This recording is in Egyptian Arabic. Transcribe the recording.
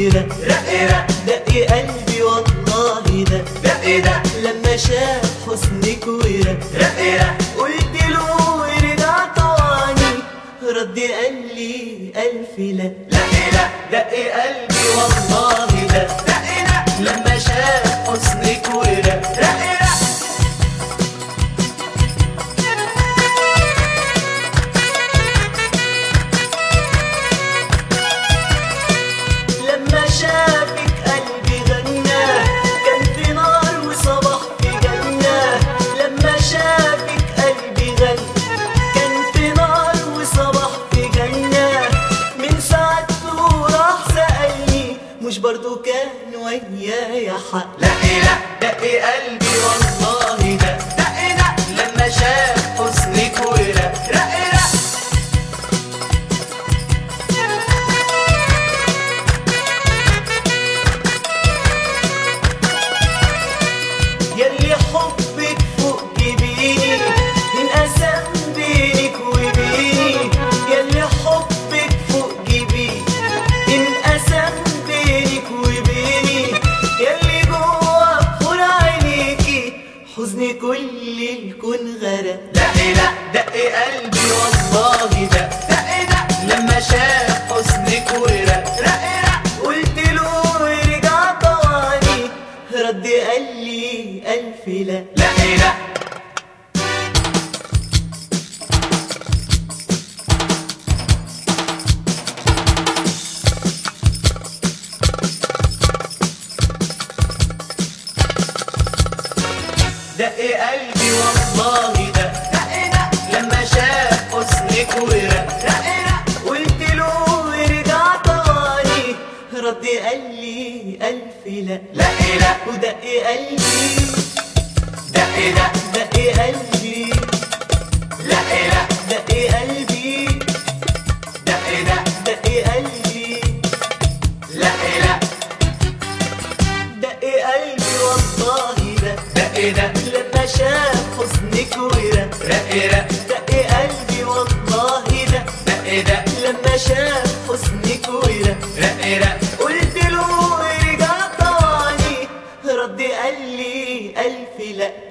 ورق رق رق دق قلبي والله ده دق دق لما شاف حسنك ورق رق رق قلت له ورجع طواني رد قال لي ألف لا لق لق دق قلبي والله ده دق دق لما شاف حسنك ورق رق رق لما شافك قلبي غنى كان في نار وصباح في جنة لما شافك قلبي غنى كان في نار وصباح في جنة من ساعته راح سألني مش برضو كان ويايا حق لق لق دق قلبي والله ده دق دق لما شاف حسنك ورق رق رق يلي حبك فوق جبيني انقسم بينك وبيني يلي حبك فوق جبيني انقسم بينك وبيني يلي جوا بحور عينيكي حزن كل الكون غرق لق لق دق قلبي والله ده دق دق لما شاف حسنك ورق رق رق قلت له ورجع طواني رد قال لي ألف لا لق لق دق قلبي والله ده دق دق لما شاف حسنك ورق رق رق قلت له ورجع طواني رد قال لي ألف لا لق لق ودق قلبي دق دق دق قلبي لق لق دق قلبي دق دق دق قلبي لق لق دق قلبي والله ده دق دق لما شاف حسنك ورق رق رق دق قلبي والله ده دق دق لما شاف حسنك ورق رق رق قلت له ورجع طواني رد قال لي ألف لا